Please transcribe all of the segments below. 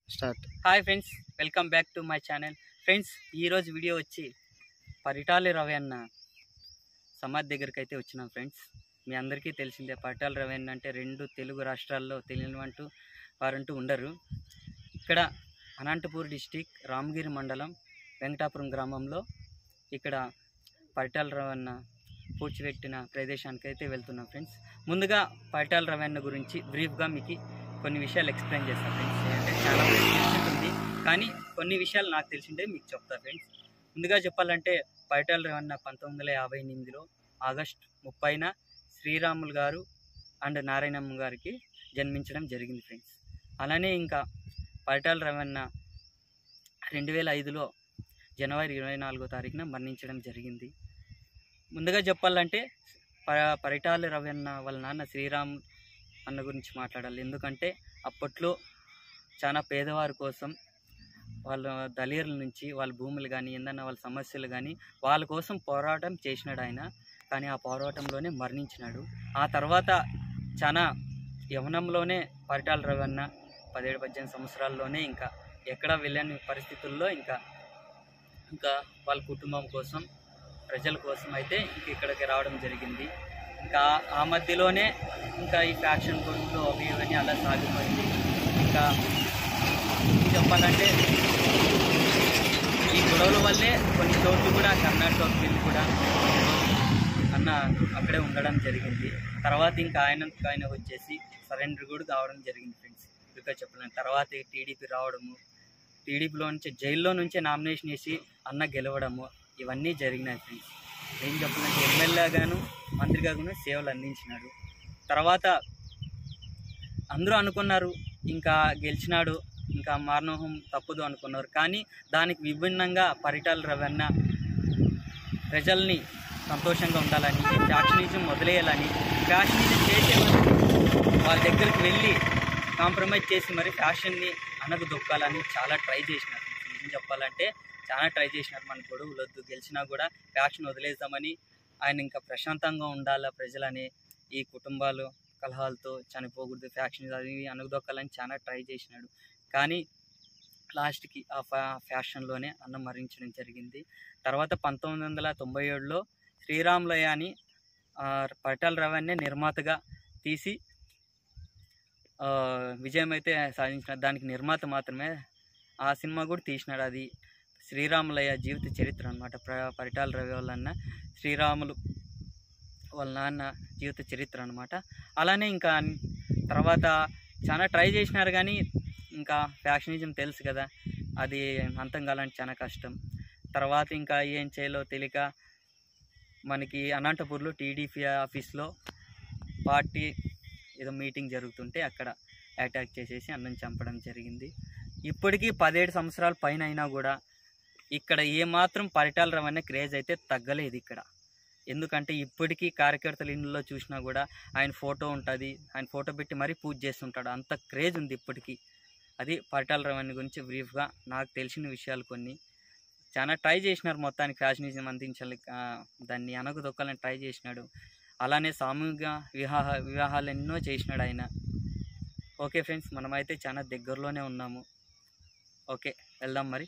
start hi friends welcome back to my channel friends ఈరోజు video వచ్చి పరిటాలి రవి అన్న సమాధి దగ్గరికి అయితే వచ్చినాం ఫ్రెండ్స్ మీ అందరికీ తెలిసిందే పరిటాల రవి అన్న అంటే రెండు తెలుగు రాష్ట్రాల్లో తెలియనివంటూ వారంటూ ఉండరు ఇక్కడ అనంతపూర్ డిస్టిక్ రామగిరి మండలం వెంకటాపురం గ్రామంలో ఇక్కడ పరిటాల రవి అన్న పూడ్చిపెట్టిన ప్రదేశానికి అయితే వెళ్తున్నాం ఫ్రెండ్స్ ముందుగా పరిటాల రవి అన్న గురించి బ్రీఫ్గా మీకు కొన్ని విషయాలు ఎక్స్ప్లెయిన్ చేస్తాను ఫ్రెండ్స్ అంటే చాలా మందికి తెలిసింటుంది కానీ కొన్ని విషయాలు నాకు తెలిసిందే మీకు చెప్తా ఫ్రెండ్స్ ముందుగా చెప్పాలంటే పైటాల రవణ పంతొమ్మిది వందల యాభై ఎనిమిదిలో ఆగస్ట్ ముప్పైన శ్రీరాములు గారు అండ్ నారాయణమ్మ గారికి జన్మించడం జరిగింది ఫ్రెండ్స్ అలానే ఇంకా పైటాల రవణ రెండు వేల ఐదులో జనవరి ఇరవై నాలుగో తారీఖున మరణించడం జరిగింది ముందుగా చెప్పాలంటే ప పరిటాల రవణ వాళ్ళ నాన్న శ్రీరామ్ అన్న గురించి మాట్లాడాలి ఎందుకంటే అప్పట్లో చాలా పేదవారి కోసం వాళ్ళ దళీరుల నుంచి వాళ్ళ భూములు కానీ ఏందన్నా వాళ్ళ సమస్యలు కానీ వాళ్ళ కోసం పోరాటం చేసినాడు ఆయన కానీ ఆ పోరాటంలోనే మరణించినాడు ఆ తర్వాత చాలా యవనంలోనే పరిటాల రవన్న పదిహేడు పద్దెనిమిది సంవత్సరాల్లోనే ఇంకా ఎక్కడ వెళ్ళని పరిస్థితుల్లో ఇంకా ఇంకా వాళ్ళ కుటుంబం కోసం ప్రజల కోసం అయితే ఇంక ఇక్కడికి రావడం జరిగింది ఇంకా ఆ మధ్యలోనే ఇంకా ఈ ఫ్యాక్షన్ గొడవలు అవి ఇవన్నీ అలా సాగిపోయింది ఇంకా చెప్పాలంటే ఈ గొడవల వల్లే కొన్ని చోట్ల కూడా కర్ణాటక వెళ్ళి కూడా అన్న అక్కడే ఉండడం జరిగింది తర్వాత ఇంకా ఆయన ఆయన వచ్చేసి సరెండర్ కూడా కావడం జరిగింది ఫ్రెండ్స్ ఇంకా చెప్పలేను తర్వాత టీడీపీ రావడము టీడీపీలో నుంచి జైల్లో నుంచే నామినేషన్ వేసి అన్న గెలవడము ఇవన్నీ జరిగినాయి ఫ్రెండ్స్ ఏం చెప్పాలంటే ఎమ్మెల్యేగాను మంత్రిగా కూడా సేవలు అందించినాడు తర్వాత అందరూ అనుకున్నారు ఇంకా గెలిచినాడు ఇంకా మారణోహం తప్పదు అనుకున్నారు కానీ దానికి విభిన్నంగా పరిటాల రవణ ప్రజల్ని సంతోషంగా ఉండాలని ఫ్యాక్షనిజం వదిలేయాలని ఫ్యాషనిజం చేసే వాళ్ళ దగ్గరికి వెళ్ళి కాంప్రమైజ్ చేసి మరి ఫ్యాషన్ని అనకు దొక్కాలని చాలా ట్రై చేసినారు ఏం చెప్పాలంటే చాలా ట్రై చేసినారు మన గొడవలు వద్దు గెలిచినా కూడా ఫ్యాక్షన్ వదిలేద్దామని ఆయన ఇంకా ప్రశాంతంగా ఉండాలా ప్రజలని ఈ కుటుంబాలు కలహాలతో చనిపోకూడదు ఫ్యాక్షన్ అది అనగదొక్కాలని చాలా ట్రై చేసినాడు కానీ లాస్ట్కి ఆ ఫ్యా ఫ్యాషన్లోనే అన్న మరణించడం జరిగింది తర్వాత పంతొమ్మిది వందల తొంభై ఏడులో శ్రీరాములయ్య అని ఆ, పరిటాల రవణ్ణి నిర్మాతగా తీసి ఆ, విజయం అయితే సాధించిన దానికి నిర్మాత మాత్రమే ఆ సినిమా కూడా తీసినాడు అది శ్రీరాములయ్య జీవిత చరిత్ర అనమాట పరిటాల రవి వాళ్ళ అన్న శ్రీరాములు వాళ్ళ నాన్న జీవిత చరిత్ర అనమాట అలానే ఇంకా తర్వాత చాలా ట్రై చేసినారు కానీ ఇంకా ఫ్యాషనిజం తెలుసు కదా అది అంతం కావాలంటే చాలా కష్టం తర్వాత ఇంకా ఏం చేయాలో తెలియక మనకి అనంతపూర్లో టీడీపీ ఆఫీస్లో పార్టీ ఏదో మీటింగ్ జరుగుతుంటే అక్కడ అటాక్ చేసేసి అన్నం చంపడం జరిగింది ఇప్పటికీ పదిహేడు సంవత్సరాల పైన అయినా కూడా ఇక్కడ ఏమాత్రం పరిటాల రవణ క్రేజ్ అయితే తగ్గలేదు ఇక్కడ ఎందుకంటే ఇప్పటికీ కార్యకర్తల ఇళ్ళలో చూసినా కూడా ఆయన ఫోటో ఉంటుంది ఆయన ఫోటో పెట్టి మరీ పూజ చేస్తుంటాడు అంత క్రేజ్ ఉంది ఇప్పటికీ అది పరిటాల రవణ గురించి బ్రీఫ్గా నాకు తెలిసిన విషయాలు కొన్ని చాలా ట్రై చేసినారు మొత్తానికి ఫ్యాషనిజం అందించాలి ఆ, దాన్ని అనకు దొక్కాలని ట్రై చేసినాడు అలానే సామూహిక వివాహ వివాహాలు ఎన్నో చేసినాడు ఆయన ఓకే ఫ్రెండ్స్ మనమైతే చాలా దగ్గరలోనే ఉన్నాము ఓకే వెళ్దాం మరి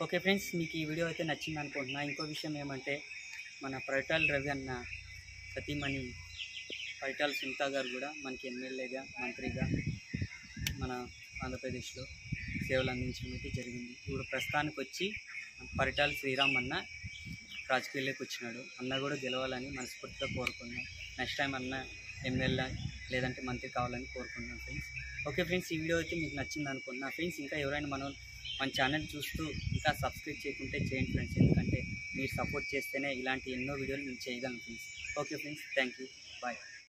ఓకే ఫ్రెండ్స్ మీకు ఈ వీడియో అయితే నచ్చింది అనుకుంటున్నా ఇంకో విషయం ఏమంటే మన పరిటాల రవి అన్న సతీమణి పరిటాల సునీత గారు కూడా మనకి ఎమ్మెల్యేగా మంత్రిగా మన ఆంధ్రప్రదేశ్లో సేవలు అందించడం అయితే జరిగింది ఇప్పుడు ప్రస్తుతానికి వచ్చి పరిటాల శ్రీరామ్ అన్న రాజకీయాల్లోకి వచ్చినాడు అన్న కూడా గెలవాలని మనస్ఫూర్తిగా కోరుకున్నాం నెక్స్ట్ టైం అన్న ఎమ్మెల్యే లేదంటే మంత్రి కావాలని కోరుకున్నాం ఫ్రెండ్స్ ఓకే ఫ్రెండ్స్ ఈ వీడియో అయితే మీకు నచ్చింది అనుకున్నా ఫ్రెండ్స్ ఇంకా ఎవరైనా మనం మన ఛానల్ చూస్తూ ఇంకా సబ్స్క్రైబ్ చేయకుంటే చేయండి ఫ్రెండ్స్ ఎందుకంటే మీరు సపోర్ట్ చేస్తేనే ఇలాంటి ఎన్నో వీడియోలు మేము చేయగలం friends okay friends thank you bye